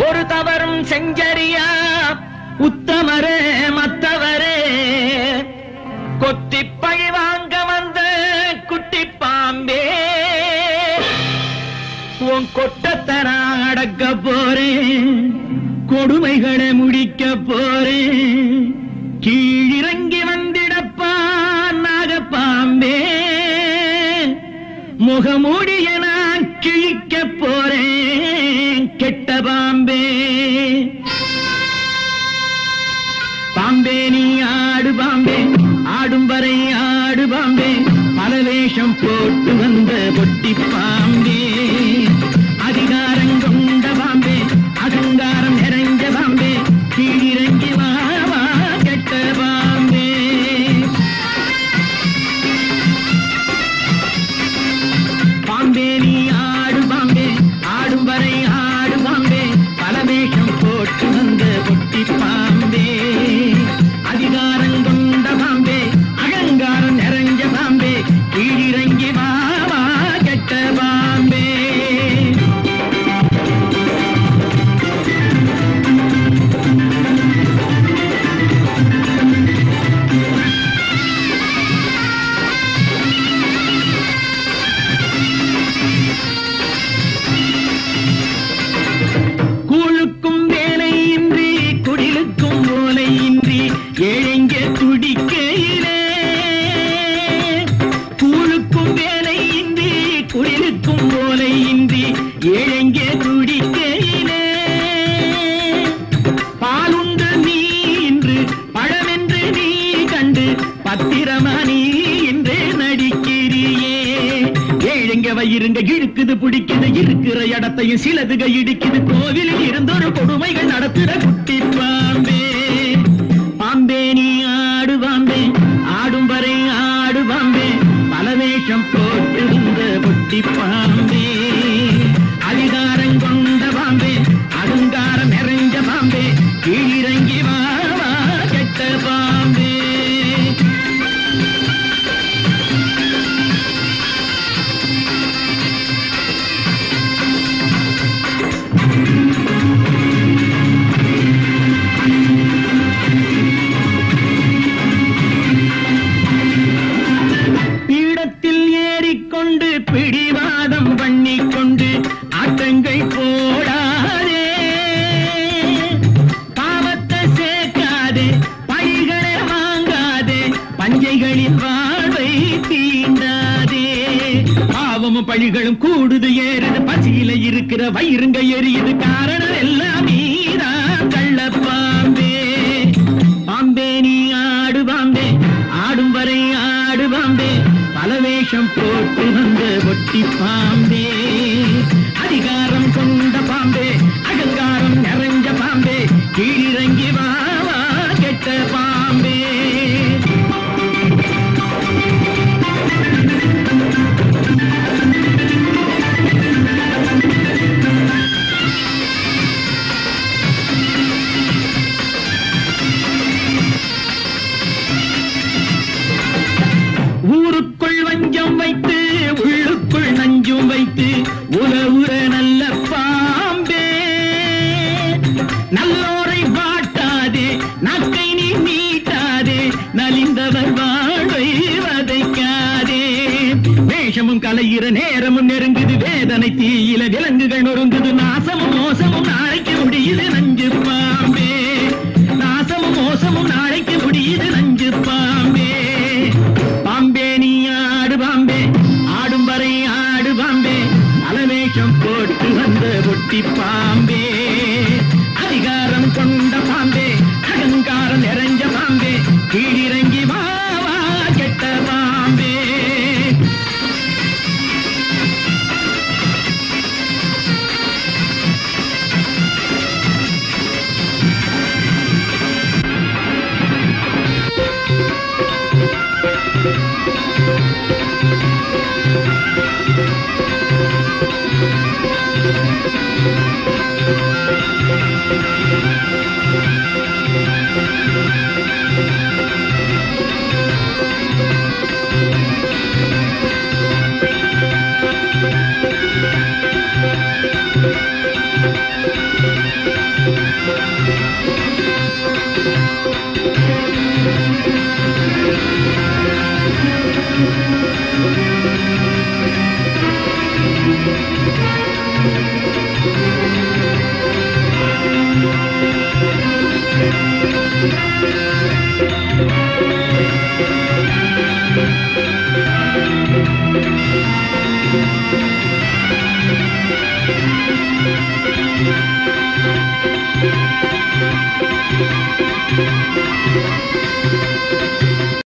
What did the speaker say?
ஒரு தவறும் செஞ்சரியா உத்தமரே மத்தவரே கொத்தி பழி வாங்க வந்த குட்டி பாம்பே உன் கொட்டத்தர அடக்க போறேன் கொடுமைகளை முடிக்க போறேன் கீழிறங்கி வந்திடப்பா நாகப்பாம்பே முகமூடிய நான் கிழிக்க போறேன் கெட்ட பாம்பே பாம்பே நீ ஆடு பாம்பே ஆடும் வரை ஆடு பாம்பே பல வேஷம் போட்டு வந்த பொட்டி பாம்பே அதிகாரம் கொண்ட பாம்பே அகங்காரம் நிறைஞ்ச பாம்பே கீழிறங்கி வா வா கெட்ட பாம்பே பாம்பே நீ ஆடு பாம்பே ஆடும் வரை ஆடு பாம்பே பல வேஷம் போட்டு வந்த பொட்டி பாம்பே அதிகாரம் கொண்ட பாம்பே அகங்காரம் நிறைஞ்ச பாம்பே கீழிறங்கி வா வா கெட்ட பாம்பே கூழுக்கும் வேலையின்றி குடிலுக்கும் ஓலையின்றி ஏழைங்க துடிக்கையிலே கூழுக்கும் வேலையின்றி குடிலுக்கும் ஓலையின்றி ஏழைங்க துடிக்கையிலே பாலுண்டு நீ இன்று பழமென்று நீ கண்டு பத்திரமா நீ என்று நடிக்கிறியே ஏழுங்க வயிறுங்க இழுக்குது பிடிக்குது இருக்கிற இடத்தையும் சிலதுக இடிக்குது கோவிலில் இருந்தொரு கொடுமைகள் நடத்துற குட்டி பாம்பே பாம்பே நீ ஆடு பாம்பே ஆடும் வரை ஆடு பாம்பே பல வேஷம் போட்டு இந்த பொட்டி பாம்பே அதிகாரம் கொண்ட பாம்பே அகங்காரம் நிறைஞ்ச பாம்பே கீழிறங்கி வா வா கெட்ட பாம்பே பீடத்தில் ஏறிக்கொண்டு பிடிவாதம் பண்ணிக்கொண்டு ஆட்டங்கள் போடாதே பாவத்தை சேர்க்காதே பழிகளை வாங்காதே பஞ்சைகளின் வாழ்வை தீண்டாதே பாவமும் பழிகளும் கூடுது ஏறுது பசியில இருக்கிற வயிறுங்க எரியுது காரணம் எல்லாம் நீதான் கள்ளப்பாம்பே பாம்பே நீ ஆடு பாம்பே ஆடும் வரை ஆடு பாம்பே பல வேஷம் போட்டு வந்த ஒட்டி பாம்பே அதிகாரம் கொண்ட பாம்பே அகங்காரம் நிறைஞ்ச பாம்பே கீழிறங்கி வா வா கெட்ட பாம்பே ஊருக்குள் வஞ்சம் வைத்து உள்ளுக்குள் நஞ்சும் வைத்து உறவுற நல்ல பாம்பே நல்லோரை வாட்டாதே நக்கை நீ நீட்டாதே நலிந்தவர் வாழ்வை வதைக்காதே வேஷமும் கலையிற நேரமும் நெருங்குது வேதனை தீயில விலங்குகள் நொறுங்குது நாசமும் மோசமும் நாளைக்கு முடியுது நஞ்சு பாம்பே நாசமும் மோசமும் நாளைக்கு முடியுது நஞ்சு பாம்பே பாம்பே நீ ஆடு பாம்பே ஆடும் வரை ஆடு பாம்பே அலவேஷம் போட்டு வந்த ஒட்டி பாம்பே அதிகாரம் கொண்ட பாம்பே அகங்காரம் நிறைஞ்ச பாம்பே கீழிறங்கி வா வா கெட்ட பாம்பே ஆ